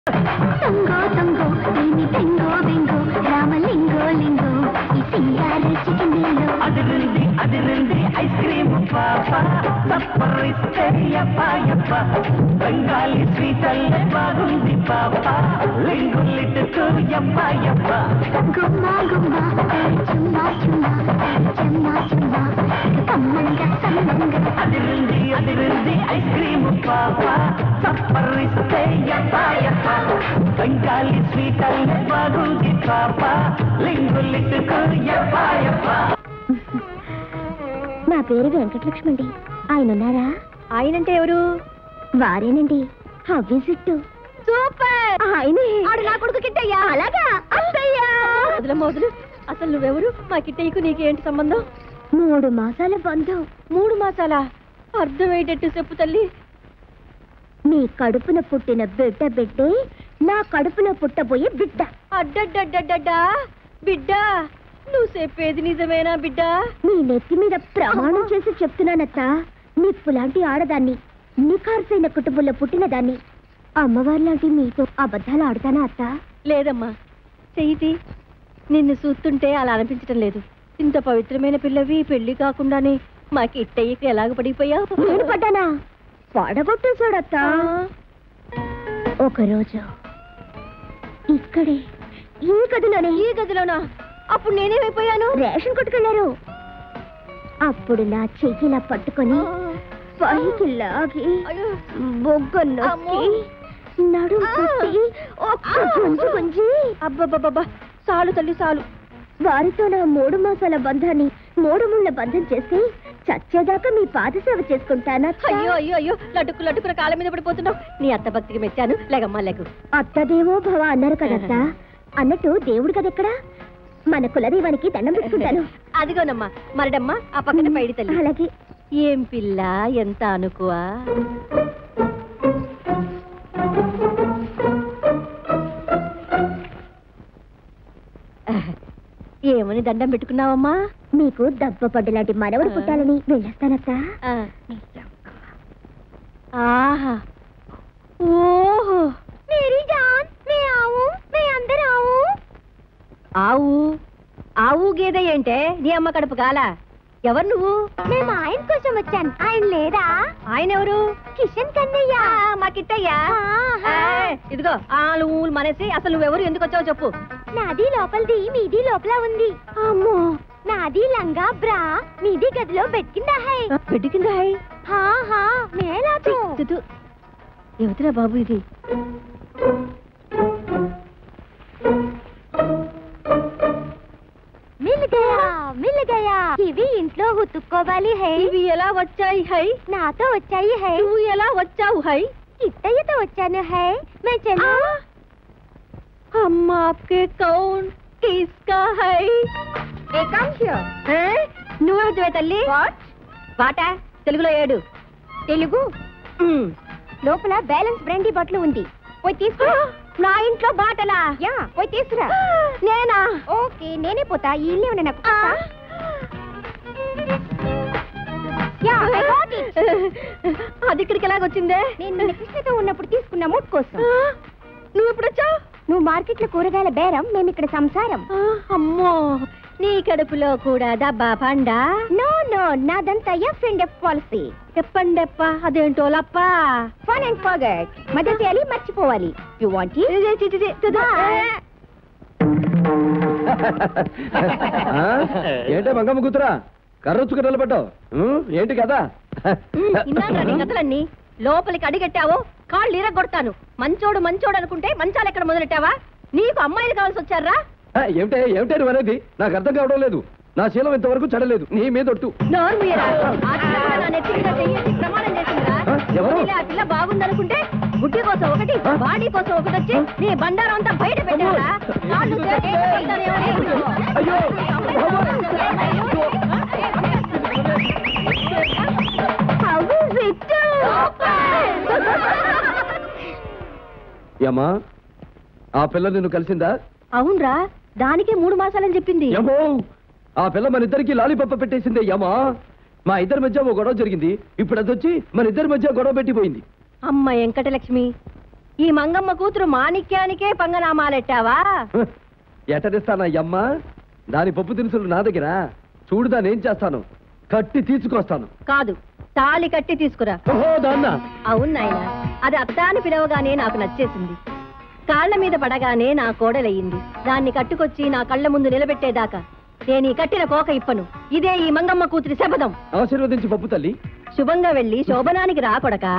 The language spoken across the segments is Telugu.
తంగో తంగో ఏమి బెంగో బెంగో రామలింగో లింగో ఈ సింగార చికెన్లో అదిరింది అదిరింది ఐస్ క్రీమ్ పాప సప్పరిస్తే యప్ప యప్ప బెంగాలీ స్వీట్ అల్లే బాగుంది పాప లింగులిట్టుకు యప్ప యప్ప గుమ్మ గుమ్మ చుమ్మా చుమ్మా చెమ్మా చెమ్మా కమ్మంగా సమ్మంగా అదిరింది అదిరింది ఐస్ క్రీమ్ పాప సప్పరిస్తే యప్ప యప్ప బెంగాలీ స్వీట్ అల్లే బాగుంది పాప లింగులిట్టుకు యప్ప యప్ప నా పేరు వెంకటలక్ష్మి అండి ఆయన ఉన్నారా ఆయనంటే ఎవరు వారేనండి హవ్విజిట్టు సూపర్ ఆయనే ఆడు నా కొడుకు కిట్టయ్యా అలాగా అత్తయ్యా వదిలమ్మ వదులు అసలు నువ్వెవరు మా కిట్టయ్యకు నీకేంటి సంబంధం మూడు మాసాల బంధం మూడు మాసాలా అర్థమయ్యేటట్టు చెప్పు తల్లి మీ కడుపున పుట్టిన బిడ్డ బిడ్డే నా కడుపున పుట్టబోయే బిడ్డ అడ్డడ్డడ్డడ్డా బిడ్డ నువ్వు చెప్పేది నిజమేనా బిడ్డ నీ నెత్తి మీద ప్రమాణం చేసి చెప్తున్నానత్త నిప్పులాంటి ఆడదాన్ని నిఖార్సైన కుటుంబంలో పుట్టిన దాన్ని అమ్మవారి లాంటి మీతో అబద్ధాలు ఆడతానా అత్త లేదమ్మా చెయ్యితి నిన్ను చూస్తుంటే అలా అనిపించటం లేదు ఇంత పవిత్రమైన పిల్లవి పెళ్లి కాకుండానే మా కిట్టయ్యకి ఎలాగ పడిపోయావు నేను పడ్డానా పడగొట్టేశాడత్త ఒకరోజు ఇక్కడే ఈ గదిలోనే ఈ గదిలోనా అప్పుడు నేనేమైపోయాను రేషన్ కొట్టుకెళ్లారు అప్పుడు నా చెయ్యిలా పట్టుకొని పైకి లాగి అయ్యో. బొగ్గ నొక్కి నడుము కుట్టి ఒక్క గుంజి గుంజి అబ్బబ్బబ్బబ్బా చాలు తల్లి చాలు వారితో నా మూడు మాసాల బంధాన్ని మూడు ముళ్ళ బంధం చేసి చచ్చేదాకా మీ పాద సేవ చేసుకుంటానా అయ్యో అయ్యో అయ్యో లటుకు లటుకున కాళ్ళ మీద పడిపోతున్నావు నీ అత్త భక్తికి మెచ్చాను లేకమ్మా లేకు అత్తదేవో భవ అన్నారు కదత్త అన్నట్టు దేవుడు కదెక్కడా మన కులదైవానికి దండం పెట్టుకుంటాను అదిగోనమ్మా మరడమ్మా ఆ పక్కన పైడి తల్లి అలాగే ఏం పిల్ల ఎంత అనుకువా ఏమని దండం పెట్టుకున్నావమ్మా మీకు దెబ్బ పడ్డలాంటి మనవడు ఆ. పుట్టాలని వెళ్ళొస్తానత్త ఆ. ఆహా ఓహో మేరీ జాన్ మే ఆవు మే అందరూ ఆవు ఆవు ఆవు గేదె ఏంటే నీ అమ్మ కడుపు కాల ఎవరు నువ్వు మేము ఆయన కోసం వచ్చాను ఆయన లేదా ఆయన ఎవరు కిషన్ కన్నయ్య మా కిట్టయ్యా ఆహా. ఏయ్, ఇదిగో ఆలు ఊలు మనేసి అసలు నువ్వెవరు ఎందుకు వచ్చావు చెప్పు నాది లోపలిది మీది లోపల ఉంది అమ్మో నాది లంగా బ్రా మీది గదిలో బెట్టిందా హై బెడ్ కింద హాయ్ హా హా మేలా తో తుతు. ఎవతురా బాబు ఇది మిల్ గయా మిల్ గయా ఇవి ఇంట్లో ఉతుక్కోవాలి హై ఇవి ఎలా వచ్చాయి హై నాతో వచ్చాయి హై నువ్వు ఎలా వచ్చావు హై కిట్టయ్యతో వచ్చాను హై మే చలు हम आपके कौन किसका है నువ్వే తల్లి వాట తెలుగులో ఏడు తెలుగు ఉమ్. లోపల బ్యాలెన్స్ బ్రాండీ బాటిల్ ఉంది పోయి తీసుకురా నా ఇంట్లో బాటలా యా పోయి తీసుకురా నేనా ఓకే నేనే పోతా ఈ ఇల్లే ఉన్న నాకు ఆ. Yeah I got it. అది ఇక్కడికి ఎలాగొచ్చిందే నేను నిన్న కృష్ణతో ఉన్నప్పుడు తీసుకున్న మూట్ కోసం ఆ, నువ్వు ఎప్పుడు వచ్చావు నువ్వు మార్కెట్లో కూరగాయల బేరం మేము ఇక్కడ సంసారం అమ్మో నీ కడుపులో కూడా దబ్బా పండా నో నో నాదంతా ఎఫ్ అండ్ ఎఫ్ పాలసీ చెప్పండప్ప అదేంటో లప్ప ఫన్ అండ్ ఫర్గెట్ మధ్య చేయాలి మర్చిపోవాలి యు వాంట్ చి, చి, చి, చి, తుదు. Bye. ఆ? ఏంటే మంగమ్మ కూతురా కర్రొచ్చుకు నిలబడ్డావు ఉం? ఏంటి కదా ఇన్నాళ్ళ నీ కథలన్నీ లోపలికి అడిగెట్టావో కాళ్ళు ఇరగొడతాను మంచోడు మంచోడు అనుకుంటే మంచాలు ఎక్కడ మొదలెట్టావా నీకు అమ్మాయిలు కావాల్సి వచ్చారా ఏమిటే ఏమిటే నువ్వు అనేది నాకు అర్థం కావడం లేదు నా శీలం ఇంతవరకు చెడలేదు నీ మీద ఒట్టు నోరు మీరా ఆ పిల్ల కూడా నా నెత్తి మీద చెయ్యేసి ప్రమాణం చేసిందిరా ఆ, ఎవరు? పోనీలే, ఆ పిల్ల బాగుందనుకుంటే గుడ్డి కోసం ఒకటి ఆ? బాడీ కోసం ఒకటి వచ్చి నీ బండారం అంతా బయట పెట్టారా కాళ్ళు చేతులు పైతానేమో నీకు. అయ్యో! How is it? ఏమ్మా ఆ పిల్ల నిన్ను కలిసిందా అవునరా దానికే మూడు మాసాలని చెప్పింది ఏమో ఆ పిల్ల మన ఇద్దరికి లాలిపప్ప పెట్టేసిందే యమా మా ఇద్దరి మధ్య ఓ గొడవ జరిగింది ఇప్పుడు అది వచ్చి మన ఇద్దరి మధ్య గొడవ పెట్టిపోయింది అమ్మ వెంకటలక్ష్మి ఈ మంగమ్మ కూతురు మాణిక్యానికే పంగనామాలెట్టావా హ, ఎటదిస్తానా అమ్మ దాని పప్పు దినుసులు నా దగ్గర చూడు దాన్ని ఏం చేస్తాను కట్టి తీర్చుకొస్తాను కాదు తాళి కట్టి తీసుకురా ఓహో దాన్న అవును నాయన అది అత్త అని పిలవగానే నాకు నచ్చేసింది కాళ్ళ మీద పడగానే నా కోడలయ్యింది దాన్ని కట్టుకొచ్చి నా కళ్ళ ముందు నిలబెట్టేదాకా నేను ఈ కట్టిన కోక ఇప్పను ఇదే ఈ మంగమ్మ కూతురి శపథం ఆశీర్వదించి పప్పు తల్లి శుభంగా వెళ్ళి శోభనానికి రా కొడకా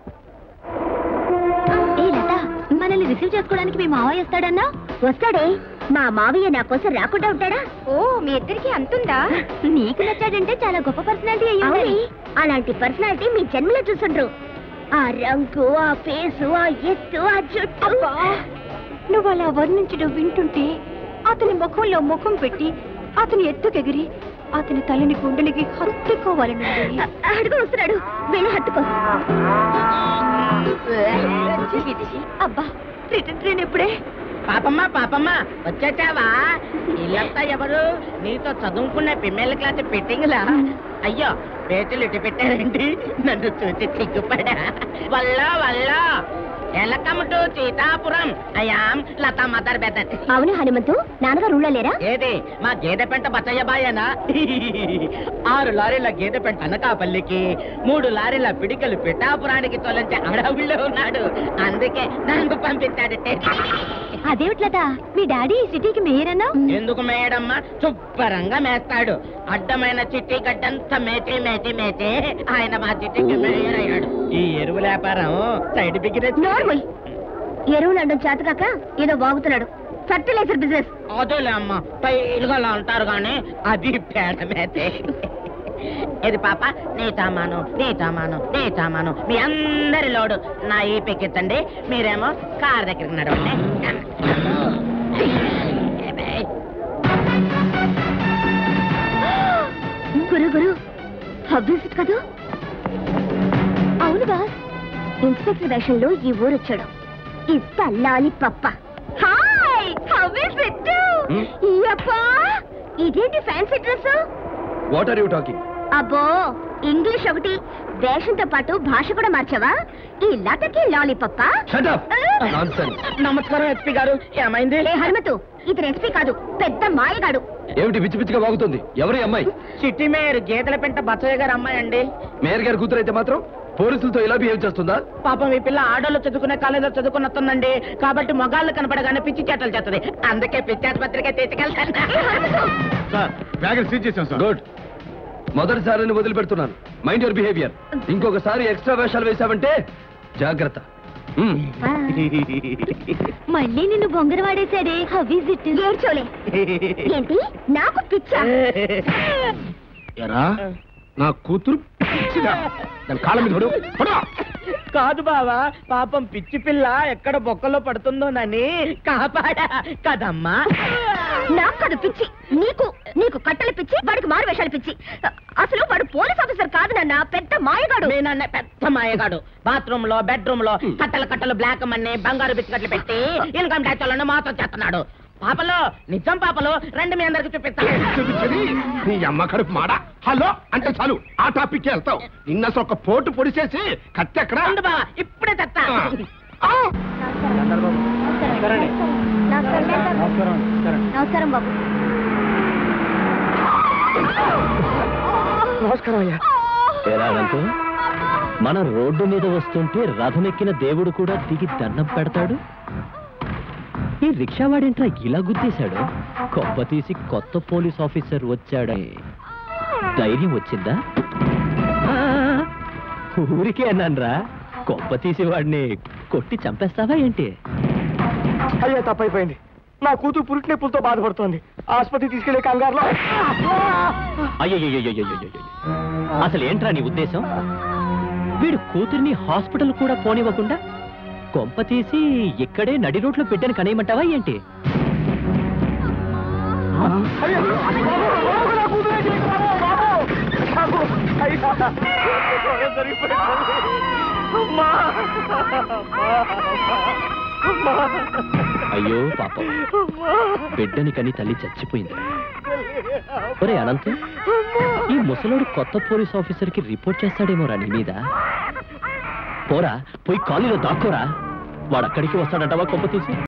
ఏ లత మనల్ని రిసీవ్ చేసుకోవడానికి మీ మావయ్య వస్తాడన్నా వస్తాడే మా మావయ్య నా కోసం రాకుండా ఉంటాడా ఓ మీ ఇద్దరికి అంతుందా నీకు నచ్చాడంటే చాలా గొప్ప పర్సనాలిటీ అయ్యి అలాంటి పర్సనాలిటీ మీ జన్మలో చూసుండ్రు ఆ రంగు ఆ ఫేసు ఆ ఎత్తు ఆ జుట్టు నువ్వు అలా వర్ణించడం వింటుంటే అతని ముఖంలో ముఖం పెట్టి అతని ఎత్తుకెగిరి అతని తలని గుండెలకి హత్తుకోవాలని అ- అడుగు వస్తున్నాడు వెళ్ళి హత్తుకో అబ్బా రిటర్న్ ట్రైన్ ఎప్పుడే పాపమ్మ పాపమ్మ వచ్చావా వీళ్ళంతా ఎవరు నీతో చదువుకునే పిమ్మల క్లాస్ పెట్టింగ్లా అయ్యో పేటలు ఇటు పెట్టారండి నన్ను చూసి సిగ్గుపడా వల్ల వల్ల welcome to Sitapuram I'm Lata mother బెదర్ అవును హనుమంతు నాన్నగారు ఊళ్ళో లేరా ఏది మా గేదె పెంట బచ్చయ్య బాయేనా ఆరు లారీల గేదె పెంట అనకాపల్లికి మూడు లారీల పిడికలు పిఠాపురానికి తొలగించే అడవుల్లో ఉన్నాడు అందుకే నన్ను పంపించాడు అదేమిట్లదా మీ డాడీ ఈ సిటీకి మేయరన్నా ఎందుకు మేయడమ్మా శుభ్రంగా మేస్తాడు అడ్డమైన చిట్టి గడ్డంతా మేచి మేచి మేచి ఆయన మా చిట్టికి మేయర్ అయ్యాడు ఈ ఎరువు వ్యాపారం సైడ్ బిగిరెస్ నోర్మల్ ఎరువులు అండం చేతకాక ఏదో బాగుతున్నాడు ఫర్టిలైజర్ బిజినెస్ అదేలే అమ్మ టైల్గా అలా అంటారు కానీ అది పేడ మేతే ఇది పాప నీ సామాను నీ సామాను నీ సామాను మీ అందరి లోడు నా ఈ పెక్కించండి మీరేమో కార్ దగ్గరికి నడవండి గురు గురు హబ్బిస్ట్ కదూ అవును బాస్ ఇన్స్పెక్టర్ వేషంలో ఈ ఊరు వచ్చాడు ఇస్తా లాలి పప్ప hi how is it Hmm? యప్పా ఇదేంటి fancy dress what are you talking అబ్బో ఇంగ్లీష్ ఒకటి వేషంతో పాటు భాష కూడా మార్చావా ఈ లతకి లాలీపప్ప షట్ అప్ నాన్సెన్స్ నమస్కారం ఎస్పీ గారు ఏమైంది ఏ హనుమతు ఇతను ఎస్పీ కాదు పెద్ద మాయగాడు ఏమిటి పిచ్చి పిచ్చిగా వాగుతుంది ఎవరి అమ్మాయి సిటీ మేయర్ గేదెల పెంట బచ్చయ్య గారు అమ్మాయి అండి మేయర్ గారి కూతురు అయితే మాత్రం పోలీసులతో ఇలా బిహేవ్ చేస్తుందా పాపం ఈ పిల్ల ఆడోళ్ళు చదువుకునే కాలేజీలో చదువుకున్నట్టుందండి కాబట్టి మొగాళ్ళు కనపడగానే పిచ్చి చేతలు చేస్తుంది అందుకే పిచ్చి ఆసుపత్రికి తీసుకెళ్తాను సార్ బ్యాగులు సీజ్ చేసాం సార్ గుడ్ మొదటిసారిని వదిలిపెడుతున్నాను మైండ్ యువర్ బిహేవియర్ ఇంకొకసారి ఎక్స్ట్రా వేషాలు వేశావంటే జాగ్రత్త Hmm. మళ్ళీ నిన్ను బొంగర వాడేశాడే హవిజిట్ ఏడ్చోలే ఏంటి నాకు పిచ్చా ఎరా నా కూతురు పిచ్చిదా దాని కాళ్ళ మీద పడు పడు కాదు బావా పాపం పిచ్చి పిల్ల ఎక్కడ బొక్కలో పడుతుందోనని కాపాడా కదమ్మా నాకు కాదు పిచ్చి నీకు నీకు కట్టెల పిచ్చి వాడికి మారు వేషాలు పిచ్చి అసలు వాడు పోలీస్ ఆఫీసర్ కాదు నాన్న పెద్ద మాయగాడు నేనన్న పెద్ద మాయగాడు బాత్రూమ్ లో బెడ్రూమ్ లో కట్టలు కట్టలు బ్లాక్ మన్ని బంగారు బిస్కెట్లు పెట్టి ఇన్కమ్ ట్యాక్స్ వాళ్ళని మాతో చేస్తున్నాడు పాపలో నిజం పాపలు రెండు మీ అందరికి చూపిస్తాను చూపించది నీ అమ్మ కడుపు మాడ హలో అంటే చాలు ఆ టాపిక్ వెళ్తావు నిన్న అసలు ఒక పోటు పొడిచేసి కత్తి ఎక్కడ ఉండు బావా ఇప్పుడే తెస్తా ఆ. నమస్కారం బాబు నమస్కారం అయ్యా ఏరాడంతో మన రోడ్డు మీద వస్తుంటే రథమెక్కిన దేవుడు కూడా దిగి దండం పెడతాడు ఈ రిక్షావాడేంట్రా ఇలా గుద్దేశాడు కొబ్బ తీసి కొత్త పోలీస్ ఆఫీసర్ వచ్చాడని ధైర్యం వచ్చిందా ఆ, ఊరికే అన్నాన్రా కొబ్బ తీసి వాడిని కొట్టి చంపేస్తావా ఏంటి అయ్యా తప్పైపోయింది నా కూతురు పురిటి నొప్పులతో బాధపడుతోంది ఆసుపత్రి తీసుకెళ్లే కంగారులో అయ్యయ్యయ్యయ్యయ్యయ్యయ్య. అసలు ఏంట్రా నీ ఉద్దేశం వీడు కూతుర్ని హాస్పిటల్ కూడా పోనివ్వకుండా కొంప తీసి ఇక్కడే నడి రోడ్లో బిడ్డని కనేయమంటావా ఏంటి అయ్యో పాపం బిడ్డని కని తల్లి చచ్చిపోయింది ఒరే అనంత్ ఈ ముసలోడు కొత్త పోలీస్ ఆఫీసర్ కి రిపోర్ట్ చేస్తాడేమో రా నీ మీద పోరా పోయి కాలనీలో దాక్కోరా వాడు అక్కడికి వస్తాడంటావా కొంప తీసి